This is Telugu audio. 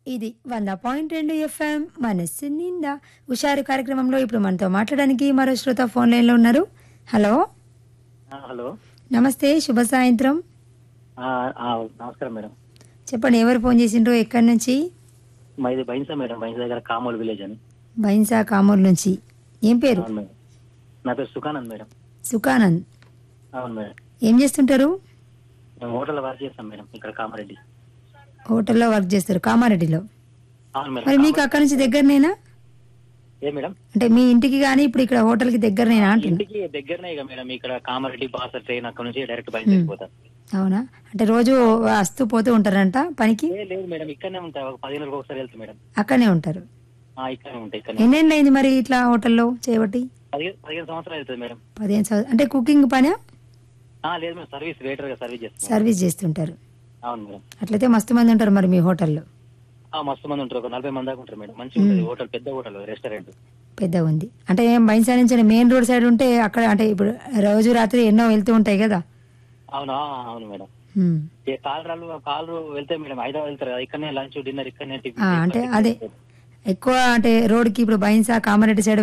ఇది వంద పాయింట్ రెండు ఎఫ్ఎం మనస్సు నిండా హుషారు కార్యక్రమంలో ఇప్పుడు మనతో మాట్లాడడానికి మరో శ్రోత ఫోన్ లైన్లో ఉన్నారు హలో ఆ, హలో నమస్తే శుభ సాయంత్రం ఆ, ఆ, నమస్కారం మేడం చెప్పండి ఎవరు ఫోన్ చేసిండ్రు ఎక్కడి నుంచి మాది బైన్సా మేడం బైన్సా దగ్గర కామోల్ విలేజ్ అని బైన్సా కామూర్ నుంచి ఏం పేరు అవును మేడం నా పేరు సుఖానంద్ మేడం సుఖానంద్ అవును మేడం ఏం చేస్తుంటారు మేము హోటల్లో వర్క్ చేస్తాం మేడం ఇక్కడ కామారెడ్డి హోటల్లో వర్క్ చేస్తారు కామారెడ్డిలో అవును మేడం మరి మీకు అక్కడి నుంచి దగ్గరనేనా ఏ మేడం అంటే మీ ఇంటికి కానీ ఇప్పుడు ఇక్కడ హోటల్కి దగ్గరనేనా అంటున్నా ఇంటికి దగ్గరనే ఇక మేడం ఇక్కడ కామారెడ్డి బాస ట్రైన్ అక్కడ నుంచి డైరెక్ట్ బయలుదేరిపోతాం అవునా అంటే రోజు వస్తూ పోతూ ఉంటారంట పనికి ఏ లేదు మేడం ఇక్కడనే ఉంటాయి ఒక పదిహేను రోజులకు ఒకసారి వెళ్తాం మేడం అక్కడనే ఉంటారు ఆ, ఇక్కడనే ఉంటాయి ఇక్కడ ఎన్నేళ్ళు అయింది మరి ఇట్లా హోటల్లో చేయబట్టి పదిహేను పదిహేను సంవత్సరాలు అవుతుంది మేడం పదిహేను సంవత్సరాలు అంటే కుకింగ్ పని ఆ, లేదు మేడం సర్వీస్ వెయిటర్ గా సర్వీస్ చేస్తాం సర్వీస్ చేస్తుంటారు అవును మేడం అట్లయితే మస్తు మంది ఉంటారు మరి మీ హోటల్లో ఆ, మస్తు మంది ఉంటారు ఒక నలభై మంది దాకా ఉంటారు మేడం మంచిగా ఉంటుంది హోటల్ పెద్ద హోటల్ రెస్టారెంట్ పెద్ద ఉంది అంటే బైన్సా నుంచి మెయిన్ రోడ్ సైడ్ ఉంటే అక్కడ అంటే ఇప్పుడు రోజు రాత్రి ఎన్నో వెళ్తూ ఉంటాయి కదా అవును ఆ, అవును మేడం ఉమ్. ఏ కాలరాలు కాలు వెళ్తే మేడం హైదరాబాద్ వెళ్తారు కదా ఇక్కడనే లంచ్ డిన్నర్ ఇక్కడనే ఆ, అంటే అదే ఎక్కువ అంటే రోడ్కి ఇప్పుడు బైన్సా కామారెడ్డి సైడ్